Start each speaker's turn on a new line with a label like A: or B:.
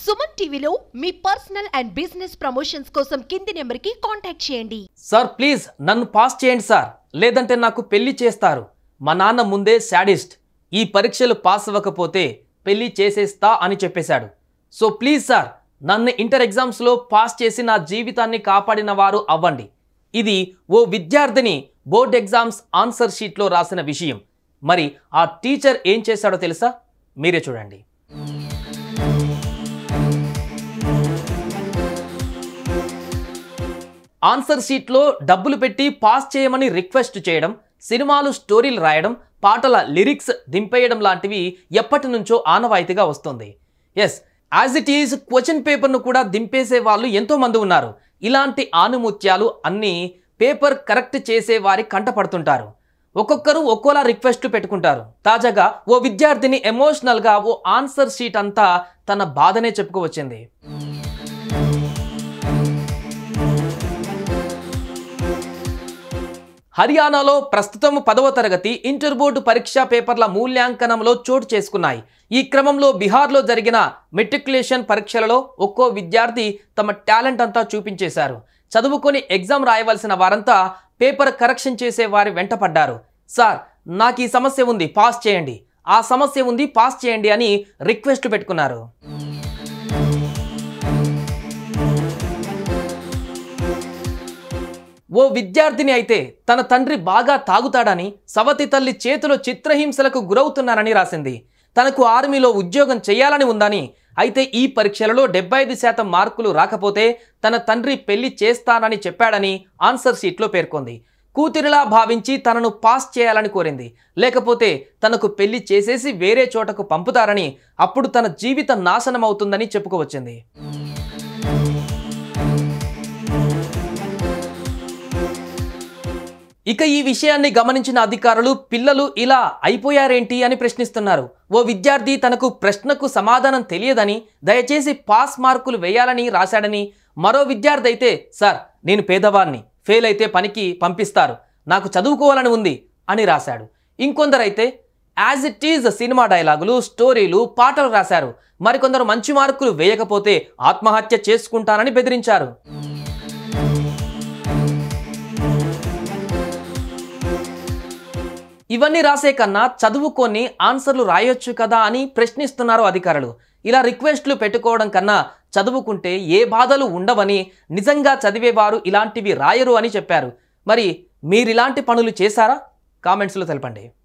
A: సుమన్ టీవీలో మీ personal and business promotions కోసం కింది నెంబర్కి కాంటాక్ట్ చేయండి
B: సార్ ప్లీజ్ నన్ను పాస్ చేయండి సార్ లేదంటే నాకు పెళ్లి చేస్తారు మా నాన్న ముందే శాడిస్ట్ ఈ పరీక్షలు పాస్ అవ్వకపోతే పెళ్లి చేసేస్తా అని చెప్పేశాడు సో ప్లీజ్ సార్ నన్ను ఇంటర్ ఎగ్జామ్స్లో పాస్ చేసి నా జీవితాన్ని కాపాడిన వారు అవ్వండి ఇది ఓ విద్యార్థిని బోర్డ్ ఎగ్జామ్స్ ఆన్సర్ షీట్లో రాసిన విషయం మరి ఆ టీచర్ ఏం చేశాడో తెలుసా మీరే చూడండి ఆన్సర్ షీట్లో డబ్బులు పెట్టి పాస్ చేయమని రిక్వెస్ట్ చేయడం సినిమాలు స్టోరీలు రాయడం పాటల లిరిక్స్ దింపేయడం లాంటివి ఎప్పటి నుంచో ఆనవాయితీగా వస్తుంది as as it is question పేపర్ను కూడా దింపేసే వాళ్ళు ఎంతో మంది ఉన్నారు ఇలాంటి ఆనుముత్యాలు అన్నీ పేపర్ కరెక్ట్ చేసే వారి కంటపడుతుంటారు ఒక్కొక్కరు ఒక్కోలా రిక్వెస్ట్ పెట్టుకుంటారు తాజాగా ఓ విద్యార్థిని ఎమోషనల్గా ఓ ఆన్సర్ షీట్ అంతా తన బాధనే చెప్పుకోవచ్చింది హర్యానాలో ప్రస్తుతం పదవ తరగతి ఇంటర్ బోర్డు పరీక్షా పేపర్ల మూల్యాంకనంలో చోటు చేసుకున్నాయి ఈ క్రమంలో బీహార్లో జరిగిన మెట్రికులేషన్ పరీక్షలలో ఒక్కో విద్యార్థి తమ టాలెంట్ అంతా చూపించేశారు చదువుకొని ఎగ్జామ్ రాయవలసిన వారంతా పేపర్ కరెక్షన్ చేసే వారి వెంట పడ్డారు సార్ నాకు ఈ సమస్య ఉంది పాస్ చేయండి ఆ సమస్య ఉంది పాస్ చేయండి అని రిక్వెస్ట్ పెట్టుకున్నారు ఓ విద్యార్థిని అయితే తన తండ్రి బాగా తాగుతాడని సవతి తల్లి చేతిలో చిత్రహింసలకు గురవుతున్నానని రాసింది తనకు ఆర్మీలో ఉద్యోగం చేయాలని ఉందని అయితే ఈ పరీక్షలలో డెబ్బై ఐదు శాతం మార్కులు రాకపోతే తన తండ్రి పెళ్లి చేస్తానని చెప్పాడని ఆన్సర్ షీట్లో పేర్కొంది కూతురిలా భావించి తనను పాస్ చేయాలని కోరింది లేకపోతే తనకు పెళ్లి చేసేసి వేరే చోటకు పంపుతారని అప్పుడు తన జీవితం నాశనం అవుతుందని చెప్పుకోవచ్చింది ఇక ఈ విషయాన్ని గమనించిన అధికారులు పిల్లలు ఇలా అయిపోయారేంటి అని ప్రశ్నిస్తున్నారు ఓ విద్యార్థి తనకు ప్రశ్నకు సమాధానం తెలియదని దయచేసి పాస్ మార్కులు వేయాలని రాశాడని మరో విద్యార్థి అయితే సార్ నేను పేదవాణ్ణి ఫెయిల్ అయితే పనికి పంపిస్తారు నాకు చదువుకోవాలని ఉంది అని రాశాడు ఇంకొందరైతే యాజ్ ఇట్ ఈజ్ సినిమా డైలాగులు స్టోరీలు పాటలు రాశారు మరికొందరు మంచి మార్కులు వేయకపోతే ఆత్మహత్య చేసుకుంటానని బెదిరించారు ఇవన్నీ రాసే కన్నా చదువుకొని ఆన్సర్లు రాయొచ్చు కదా అని ప్రశ్నిస్తున్నారు అధికారులు ఇలా రిక్వెస్ట్లు పెట్టుకోవడం కన్నా చదువుకుంటే ఏ బాధలు ఉండవని నిజంగా చదివేవారు ఇలాంటివి రాయరు అని చెప్పారు మరి మీరిలాంటి పనులు చేశారా కామెంట్స్లో తెలపండి